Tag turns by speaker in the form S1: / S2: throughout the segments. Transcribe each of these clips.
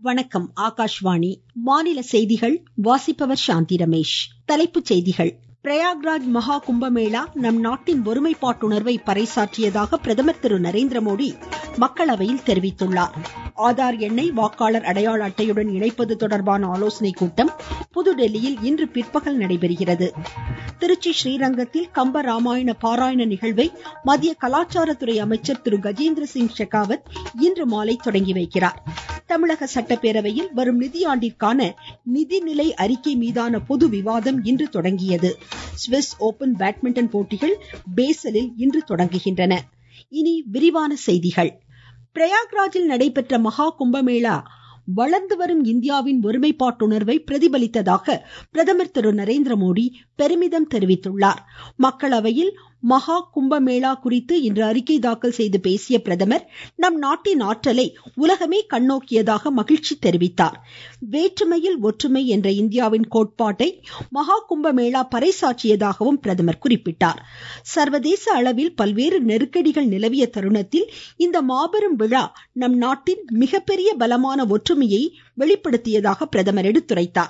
S1: வணக்கம் ஆகாஷ்வாணி மாநில செய்திகள் வாசிப்பவர் சாந்தி ரமேஷ் தலைப்புச் செய்திகள் பிரயாக்ராஜ் மகா கும்பமேளா நம் நாட்டின் ஒருமைப்பாட்டுணர்வை பறைசாற்றியதாக பிரதமர் திரு நரேந்திரமோடி மக்களவையில் தெரிவித்துள்ளார் ஆதார் எண்ணை வாக்காளர் அடையாள அட்டையுடன் இணைப்பது தொடர்பான ஆலோசனைக் கூட்டம் புதுதில்லியில் இன்று பிற்பகல் நடைபெறுகிறது திருச்சி ஸ்ரீரங்கத்தில் கம்ப ராமாயண பாராயண நிகழ்வை மத்திய கலாச்சாரத்துறை அமைச்சர் திரு கஜேந்திர சிங் ஷெகாவத் இன்று மாலை தொடங்கி வைக்கிறார் தமிழக சட்டப்பேரவையில் வரும் நிதியாண்டிற்கான நிதிநிலை அறிக்கை மீதான பொது விவாதம் இன்று தொடங்கியது சுவிஸ் ஓபன் பேட்மிண்டன் போட்டிகள் பேசலில் இன்று தொடங்குகின்றன இனி விரிவான செய்திகள் பிரயாக்ராஜில் நடைபெற்ற மகா கும்பமேளா வளர்ந்து வரும் இந்தியாவின் ஒருமைப்பாட்டுணர்வை பிரதிபலித்ததாக பிரதமர் திரு நரேந்திரமோடி பெருமிதம் தெரிவித்துள்ளார் மக்களவையில் மகா கும்பமேளா குறித்து இன்று அறிக்கை தாக்கல் செய்து பேசிய பிரதமர் நம் நாட்டின் ஆற்றலை உலகமே கண்ணோக்கியதாக மகிழ்ச்சி தெரிவித்தார் வேற்றுமையில் ஒற்றுமை என்ற இந்தியாவின் கோட்பாட்டை மகா கும்பமேளா பறைசாற்றியதாகவும் பிரதமர் குறிப்பிட்டார் சர்வதேச அளவில் பல்வேறு நெருக்கடிகள் நிலவிய தருணத்தில் இந்த மாபெரும் விழா நம் நாட்டின் மிகப்பெரிய பலமான ஒற்றுமையை வெளிப்படுத்தியதாக பிரதமர் எடுத்துரைத்தார்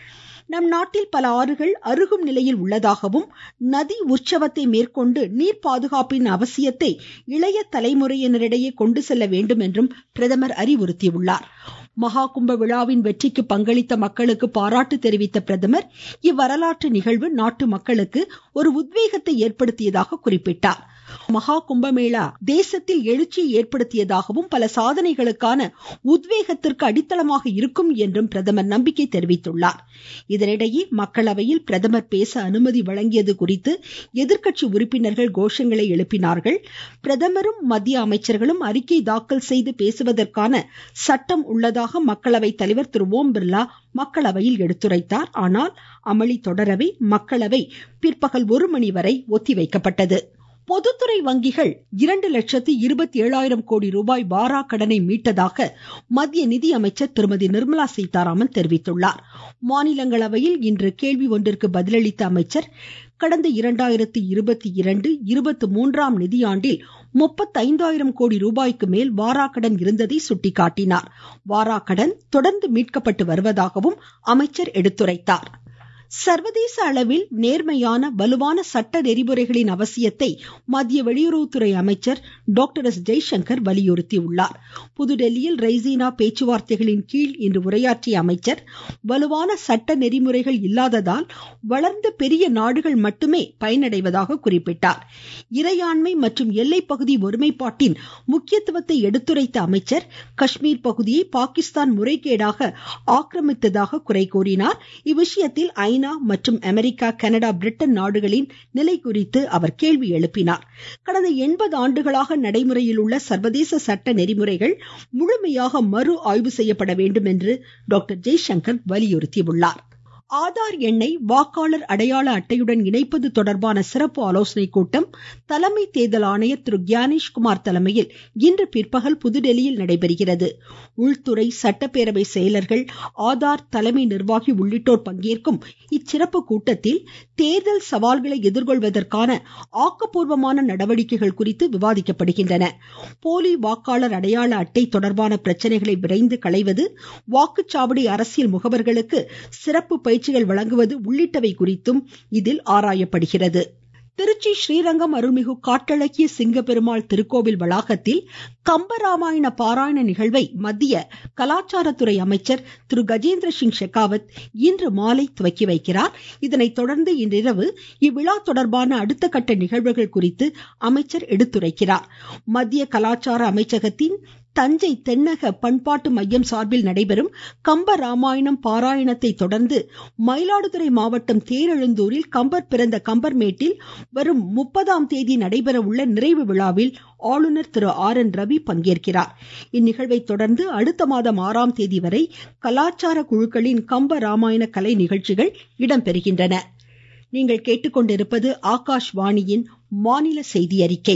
S1: நம் நாட்டில் பல ஆறுகள் அருகும் நிலையில் உள்ளதாகவும் நதி உற்சவத்தை மேற்கொண்டு நீர் பாதுகாப்பின் அவசியத்தை இளைய தலைமுறையினரிடையே கொண்டு செல்ல வேண்டும் என்றும் பிரதமர் அறிவுறுத்தியுள்ளார் மகா கும்ப விழாவின் வெற்றிக்கு பங்களித்த மக்களுக்கு பாராட்டு தெரிவித்த பிரதமர் இவ்வரலாற்று நிகழ்வு நாட்டு மக்களுக்கு ஒரு உத்வேகத்தை ஏற்படுத்தியதாக குறிப்பிட்டார் மகா கும்பமேளா தேசத்தில் எழுச்சியை ஏற்படுத்தியதாகவும் பல சாதனைகளுக்கான உத்வேகத்திற்கு அடித்தளமாக இருக்கும் என்றும் பிரதமர் நம்பிக்கை தெரிவித்துள்ளார் இதனிடையே மக்களவையில் பிரதமர் பேச அனுமதி வழங்கியது குறித்து எதிர்க்கட்சி உறுப்பினர்கள் கோஷங்களை எழுப்பினார்கள் பிரதமரும் மத்திய அமைச்சர்களும் அறிக்கை தாக்கல் செய்து பேசுவதற்கான சட்டம் உள்ளதாக மக்களவை தலைவர் திரு ஓம் பிர்லா மக்களவையில் எடுத்துரைத்தார் ஆனால் அமளி தொடரவே மக்களவை பிற்பகல் ஒரு மணி வரை ஒத்திவைக்கப்பட்டது பொதுத்துறை வங்கிகள் இரண்டு லட்சத்து இருபத்தி ஏழாயிரம் கோடி ரூபாய் வாரா கடனை மீட்டதாக மத்திய நிதியமைச்சர் திருமதி நிர்மலா சீதாராமன் தெரிவித்துள்ளார் மாநிலங்களவையில் இன்று கேள்வி ஒன்றிற்கு பதிலளித்த அமைச்சர் கடந்த இரண்டாயிரத்தி இருபத்தி இரண்டு இருபத்தி மூன்றாம் நிதியாண்டில் முப்பத்தைந்தாயிரம் கோடி ரூபாய்க்கு மேல் வாராக்கடன் இருந்ததை சுட்டிக்காட்டினார் வாராக்கடன் தொடர்ந்து மீட்கப்பட்டு வருவதாகவும் அமைச்சர் எடுத்துரைத்தார் சர்வதேச அளவில் நேர்மையான வலுவான சட்ட நெறிமுறைகளின் அவசியத்தை மத்திய வெளியுறவுத்துறை அமைச்சர் டாக்டர் எஸ் ஜெய்சங்கர் வலியுறுத்தியுள்ளார் புதுடெல்லியில் ரெய்சீனா பேச்சுவார்த்தைகளின் கீழ் இன்று உரையாற்றிய அமைச்சர் வலுவான சட்ட நெறிமுறைகள் இல்லாததால் வளர்ந்த பெரிய நாடுகள் மட்டுமே பயனடைவதாக குறிப்பிட்டார் இறையாண்மை மற்றும் எல்லை பகுதி ஒருமைப்பாட்டின் முக்கியத்துவத்தை எடுத்துரைத்த அமைச்சர் காஷ்மீர் பகுதியை பாகிஸ்தான் முறைகேடாக ஆக்கிரமித்ததாக குறை கூறினார் இவ்விஷயத்தில் ஐநா மற்றும் அமெரிக்கா கனடா பிரிட்டன் நாடுகளின் நிலை குறித்து அவர் கேள்வி எழுப்பினார் கடந்த எண்பது ஆண்டுகளாக நடைமுறையில் உள்ள சர்வதேச சட்ட நெறிமுறைகள் முழுமையாக மறு ஆய்வு செய்யப்பட வேண்டும் என்று டாக்டர் ஜெய்சங்கர் வலியுறுத்தியுள்ளார் ஆதார் எண்ணை வாக்காளர் அடையாள அட்டையுடன் இணைப்பது தொடர்பான சிறப்பு ஆலோசனைக் கூட்டம் தலைமை தேர்தல் ஆணையர் திரு கியானேஷ்குமார் தலைமையில் இன்று பிற்பகல் புதுடெல்லியில் நடைபெறுகிறது உள்துறை சட்டப்பேரவை செயலர்கள் ஆதார் தலைமை நிர்வாகி உள்ளிட்டோர் பங்கேற்கும் இச்சிறப்பு கூட்டத்தில் தேர்தல் சவால்களை எதிர்கொள்வதற்கான ஆக்கப்பூர்வமான நடவடிக்கைகள் குறித்து விவாதிக்கப்படுகின்றன போலி வாக்காளர் அடையாள அட்டை தொடர்பான பிரச்சனைகளை விரைந்து களைவது வாக்குச்சாவடி அரசியல் முகவர்களுக்கு சிறப்பு பயிற்சிகள் வழங்குவது உள்ளிட்டவை குறித்தும் இதில் ஆராயப்படுகிறது திருச்சி ஸ்ரீரங்கம் அருள்மிகு காட்டழகிய சிங்கப்பெருமாள் திருக்கோவில் வளாகத்தில் கம்பராமாயண பாராயண நிகழ்வை மத்திய கலாச்சாரத்துறை அமைச்சர் திரு கஜேந்திர சிங் ஷெகாவத் இன்று மாலை துவக்கி வைக்கிறார் இதனைத் தொடர்ந்து இன்றிரவு இவ்விழா தொடர்பான அடுத்த கட்ட நிகழ்வுகள் குறித்து அமைச்சர் எடுத்துரைக்கிறார் மத்திய கலாச்சார அமைச்சகத்தின் தஞ்சை தென்னக பண்பாட்டு மையம் சார்பில் நடைபெறும் கம்ப ராமாயணம் பாராயணத்தை தொடர்ந்து மயிலாடுதுறை மாவட்டம் தேரெழுந்தூரில் கம்பர் பிறந்த கம்பர்மேட்டில் வரும் முப்பதாம் தேதி நடைபெற உள்ள நிறைவு விழாவில் ஆளுநர் திரு ஆர் என் ரவி பங்கேற்கிறார் இந்நிகழ்வை தொடர்ந்து அடுத்த மாதம் ஆறாம் தேதி வரை கலாச்சார குழுக்களின் கம்ப ராமாயண கலை நிகழ்ச்சிகள் இடம்பெறுகின்றன நீங்கள் கேட்டுக்கொண்டிருப்பது ஆகாஷ்வாணியின் மாநில செய்தி அறிக்கை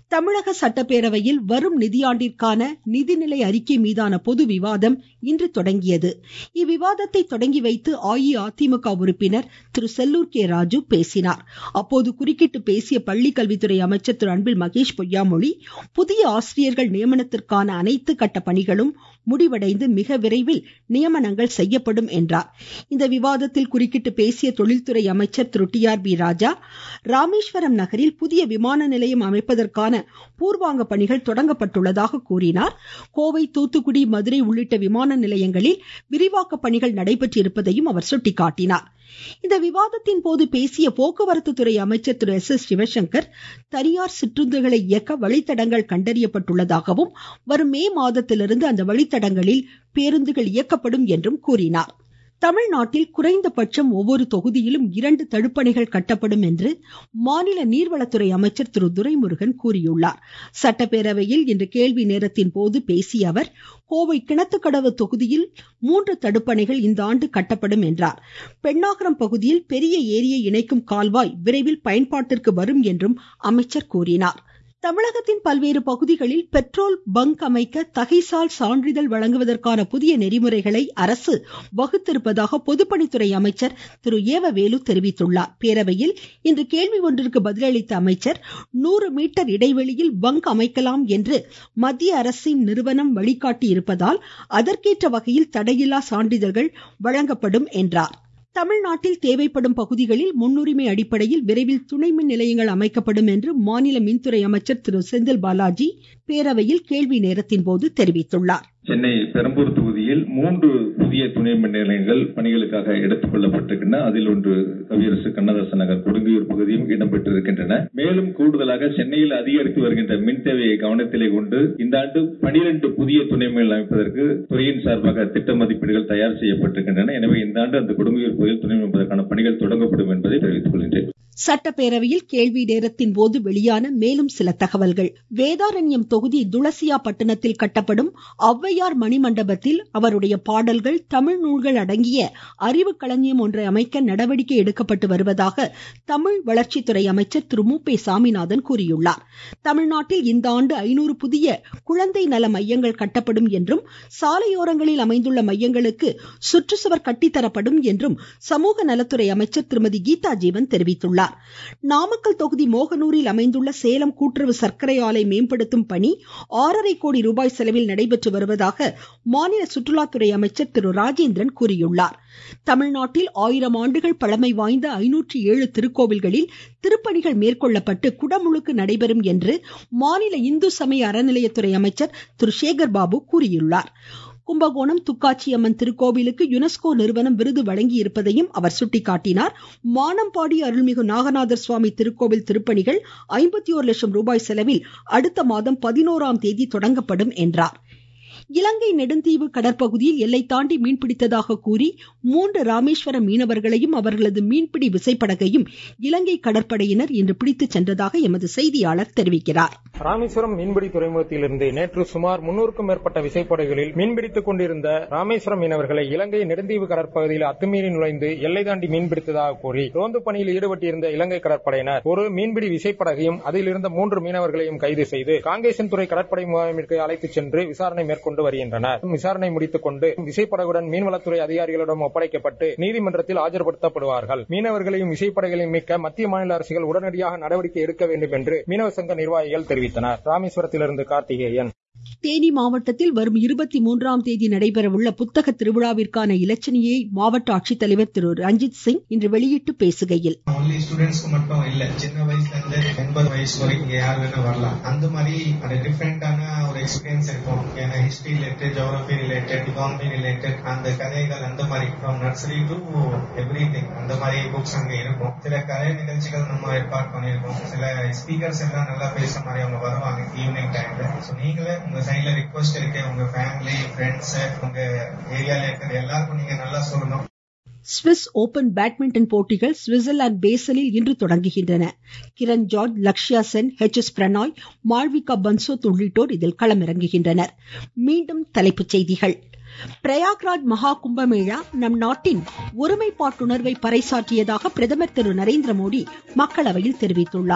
S1: தமிழக சட்டப்பேரவையில் வரும் நிதியாண்டிற்கான நிதிநிலை அறிக்கை மீதான பொது விவாதம் இன்று தொடங்கியது இவ்விவாதத்தை தொடங்கி வைத்து அஇஅதிமுக உறுப்பினர் திரு செல்லூர் கே ராஜு பேசினார் அப்போது குறுக்கிட்டு பேசிய பள்ளிக்கல்வித்துறை அமைச்சர் திரு அன்பில் மகேஷ் பொய்யாமொழி புதிய ஆசிரியர்கள் நியமனத்திற்கான அனைத்து கட்ட பணிகளும் முடிவடைந்து மிக விரைவில் நியமனங்கள் செய்யப்படும் என்றார் இந்த விவாதத்தில் குறுக்கிட்டு பேசிய தொழில்துறை அமைச்சர் Thiru T R B Raja Rameswaram நகரில் புதிய விமான நிலையம் அமைப்பதற்கான பூர்வாங்க பணிகள் தொடங்கப்பட்டுள்ளதாக கூறினார் கோவை தூத்துக்குடி மதுரை உள்ளிட்ட விமான நிலையங்களில் விரிவாக்க பணிகள் நடைபெற்றிருப்பதையும் அவர் சுட்டிக்காட்டினார் இந்த விவாதத்தின் போது பேசிய போக்குவரத்து துறை அமைச்சர் திரு எஸ் எஸ் சிவசங்கர் தனியார் சிற்றுந்துகளை இயக்க வழித்தடங்கள் கண்டறியப்பட்டுள்ளதாகவும் வரும் மே மாதத்திலிருந்து அந்த வழித்தடங்களில் பேருந்துகள் இயக்கப்படும் என்றும் கூறினார் தமிழ்நாட்டில் குறைந்தபட்சம் ஒவ்வொரு தொகுதியிலும் இரண்டு தடுப்பணைகள் கட்டப்படும் என்று மாநில நீர்வளத்துறை அமைச்சர் திரு துரைமுருகன் கூறியுள்ளார் சட்டப்பேரவையில் இன்று கேள்வி நேரத்தின் போது பேசிய அவர் கோவை கிணத்துக்கடவு தொகுதியில் மூன்று தடுப்பணைகள் இந்த ஆண்டு கட்டப்படும் என்றார் பெண்ணாகரம் பகுதியில் பெரிய ஏரியை இணைக்கும் கால்வாய் விரைவில் பயன்பாட்டிற்கு வரும் என்றும் அமைச்சர் கூறினார் தமிழகத்தின் பல்வேறு பகுதிகளில் பெட்ரோல் பங்க் அமைக்க தகைசால் சான்றிதழ் வழங்குவதற்கான புதிய நெறிமுறைகளை அரசு வகுத்திருப்பதாக பொதுப்பணித்துறை அமைச்சர் திரு ஏவ வேலு தெரிவித்துள்ளார் பேரவையில் இன்று கேள்வி ஒன்றிற்கு பதிலளித்த அமைச்சர் நூறு மீட்டர் இடைவெளியில் பங்க் அமைக்கலாம் என்று மத்திய அரசின் நிறுவனம் வழிகாட்டி இருப்பதால் அதற்கேற்ற வகையில் தடையில்லா சான்றிதழ்கள் வழங்கப்படும் என்றார் தமிழ்நாட்டில் தேவைப்படும் பகுதிகளில் முன்னுரிமை அடிப்படையில் விரைவில் துணை மின் நிலையங்கள் அமைக்கப்படும் என்று மாநில மின்துறை அமைச்சர் திரு செந்தில் பாலாஜி பேரவையில் கேள்வி நேரத்தின் போது தெரிவித்துள்ளார்
S2: சென்னை பெரம்பூர் தொகுதியில் மூன்று புதிய துணை மின் நிலையங்கள் பணிகளுக்காக எடுத்துக் கொள்ளப்பட்டிருக்கின்றன அதில் ஒன்று கவியரசு கண்ணதாசன் நகர் கொடுங்கையூர் பகுதியும் இடம்பெற்றிருக்கின்றன மேலும் கூடுதலாக சென்னையில் அதிகரித்து வருகின்ற மின் தேவையை கவனத்திலே கொண்டு இந்த ஆண்டு பனிரெண்டு புதிய துணை மின் அமைப்பதற்கு துறையின் சார்பாக திட்ட மதிப்பீடுகள் தயார் செய்யப்பட்டிருக்கின்றன எனவே இந்த ஆண்டு அந்த கொடுங்கையூர் பகுதியில் துணை மின்பதற்கான பணிகள் தொடங்கப்படும் என்பதை தெரிவித்துக் கொள்கின்றேன்
S1: சட்டப்பேரவையில் கேள்வி நேரத்தின் போது வெளியான மேலும் சில தகவல்கள் வேதாரண்யம் தொகுதி துளசியா பட்டணத்தில் கட்டப்படும் ஔவையார் மணிமண்டபத்தில் அவருடைய பாடல்கள் தமிழ் நூல்கள் அடங்கிய அறிவு களஞ்சியம் ஒன்றை அமைக்க நடவடிக்கை எடுக்கப்பட்டு வருவதாக தமிழ் வளர்ச்சித்துறை அமைச்சர் திரு மு பே சாமிநாதன் கூறியுள்ளார் தமிழ்நாட்டில் இந்த ஆண்டு ஐநூறு புதிய குழந்தை நல மையங்கள் கட்டப்படும் என்றும் சாலையோரங்களில் அமைந்துள்ள மையங்களுக்கு சுற்றுச்சுவர் கட்டித்தரப்படும் என்றும் சமூக நலத்துறை அமைச்சர் திருமதி கீதா ஜீவன் தெரிவித்துள்ளார் நாமக்கல் தொகுதி மோகனூரில் அமைந்துள்ள சேலம் கூட்டுறவு சர்க்கரை ஆலை மேம்படுத்தும் பணி ஆறரை கோடி ரூபாய் செலவில் நடைபெற்று வருவதாக மாநில சுற்றுலாத்துறை அமைச்சர் திரு ராஜேந்திரன் கூறியுள்ளார் தமிழ்நாட்டில் ஆயிரம் ஆண்டுகள் பழமை வாய்ந்த ஐநூற்றி ஏழு திருக்கோவில்களில் திருப்பணிகள் மேற்கொள்ளப்பட்டு குடமுழுக்கு நடைபெறும் என்று மாநில இந்து சமய அறநிலையத்துறை அமைச்சர் திரு சேகர் பாபு கூறியுள்ளார் கும்பகோணம் துக்காச்சியம்மன் திருக்கோவிலுக்கு யுனெஸ்கோ நிறுவனம் விருது வழங்கி இருப்பதையும் அவர் சுட்டிக்காட்டினார் மானம்பாடி அருள்மிகு நாகநாதர் சுவாமி திருக்கோவில் திருப்பணிகள் ஐம்பத்தி ஒரு லட்சம் ரூபாய் செலவில் அடுத்த மாதம் பதினோராம் தேதி தொடங்கப்படும் என்றார் இலங்கை நெடுந்தீவு கடற்பகுதியில் எல்லை தாண்டி மீன்பிடித்ததாக கூறி மூன்று ராமேஸ்வரம் மீனவர்களையும் அவர்களது மீன்பிடி விசைப்படகையும் இலங்கை கடற்படையினர் இன்று பிடித்துச் சென்றதாக எமது செய்தியாளர் தெரிவிக்கிறார்
S3: ராமேஸ்வரம் மீன்பிடி துறைமுகத்திலிருந்து நேற்று சுமார் முன்னூறுக்கும் மேற்பட்ட விசைப்படகுகளில் மீன்பிடித்துக் கொண்டிருந்த ராமேஸ்வரம் மீனவர்களை இலங்கை நெடுந்தீவு கடற்பகுதியில் அத்துமீறி நுழைந்து எல்லை தாண்டி மீன்பிடித்ததாக கூறி ரோந்து பணியில் ஈடுபட்டிருந்த இலங்கை கடற்படையினர் ஒரு மீன்பிடி விசைப்படகையும் அதில் இருந்த மூன்று மீனவர்களையும் கைது செய்து காங்கேசன்துறை கடற்படை முகாமிற்கு அழைத்துச் சென்று விசாரணை மேற்கொண்டு வருகின்றனர் விசாரணை முடித்துக் கொண்டு விசைப்படகுடன் மீன்வளத்துறை அதிகாரிகளிடம் ஒப்படைக்கப்பட்டு நீதிமன்றத்தில் ஆஜர்படுத்தப்படுவார்கள் மீனவர்களையும் விசைப்படகுகளையும் மீட்க மத்திய மாநில அரசுகள் உடனடியாக நடவடிக்கை எடுக்க வேண்டும் என்று மீனவ சங்க நிர்வாகிகள் தெரிவித்தனர் ராமேஸ்வரத்திலிருந்து கார்த்திகேயன்
S1: தேனி மாவட்டத்தில் வரும் இருபத்தி மூன்றாம் தேதி நடைபெறவுள்ள புத்தக திருவிழாவிற்கான இலச்சினையை மாவட்ட ஆட்சித்தலைவர் திரு ரஞ்சித் சிங் இன்று வெளியிட்டு பேசுகையில்
S4: ஒன்லி ஸ்டூடெண்ட்ஸ்க்கு மட்டும் இல்ல சின்ன வயசுல இருந்து எண்பது வயசு வரைக்கும் இங்க யார் வேணா வரலாம் அந்த மாதிரி அது டிஃப்ரெண்டான ஒரு எக்ஸ்பீரியன்ஸ் இருக்கும் ஏன்னா history related geography related economy related அந்த கதைகள் அந்த மாதிரி from nursery to everything அந்த மாதிரி புக்ஸ் அங்க இருக்கும் சில கலை நிகழ்ச்சிகள் நம்ம ஏற்பாடு பண்ணியிருக்கோம் சில ஸ்பீக்கர்ஸ் எல்லாம் நல்லா பேசுற மாதிரி அவங்க வருவாங்க ஈவினிங் டைம்ல ஸோ நீங்களே உங்க சைட்ல ரிக்வஸ்ட் இருக்கு உங்க ஃபேமிலி ஃப்ரெண்ட்ஸ் உங்க ஏரியால இருக்கிற எல்லாருக்கும் நீங்க நல்லா சொல்லணும்
S1: ஸ்விஸ் ஓபன் பேட்மிண்டன் போட்டிகள் சுவிட்சர்லாந்து பேசலில் இன்று தொடங்குகின்றன கிரண் ஜார்ஜ் லக்ஷ்யா சென் ஹெச் எஸ் பிரணாய் மால்விகா பன்சோத் உள்ளிட்டோர் இதில் களமிறங்குகின்றனர் மீண்டும் தலைப்புச் செய்திகள் பிரயாக்ராஜ் மகா கும்பமேளா நம் நாட்டின் ஒருமைப்பாட்டுணர்வை பறைசாற்றியதாக பிரதமர் திரு நரேந்திர மோடி மக்களவையில் தெரிவித்துள்ளார்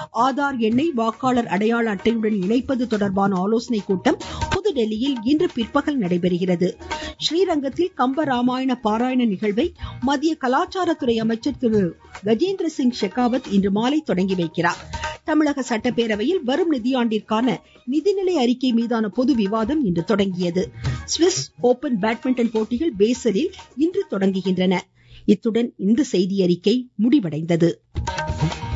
S1: ஆதார் எண்ணை வாக்காளர் அடையாள அட்டையுடன் இணைப்பது தொடர்பான ஆலோசனைக் கூட்டம் புதுடெல்லியில் இன்று பிற்பகல் நடைபெறுகிறது ஸ்ரீரங்கத்தில் கம்ப ராமாயண பாராயண நிகழ்வை மத்திய கலாச்சாரத்துறை அமைச்சர் திரு கஜேந்திர சிங் ஷெகாவத் இன்று மாலை தொடங்கி வைக்கிறார் தமிழக சட்டப்பேரவையில் வரும் நிதியாண்டிற்கான நிதிநிலை அறிக்கை மீதான பொது விவாதம் இன்று தொடங்கியது சுவிஸ் ஓபன் பேட்மிண்டன் போட்டிகள் பேசலில் இன்று தொடங்குகின்றன இத்துடன் இந்த செய்தியறிக்கை முடிவடைந்தது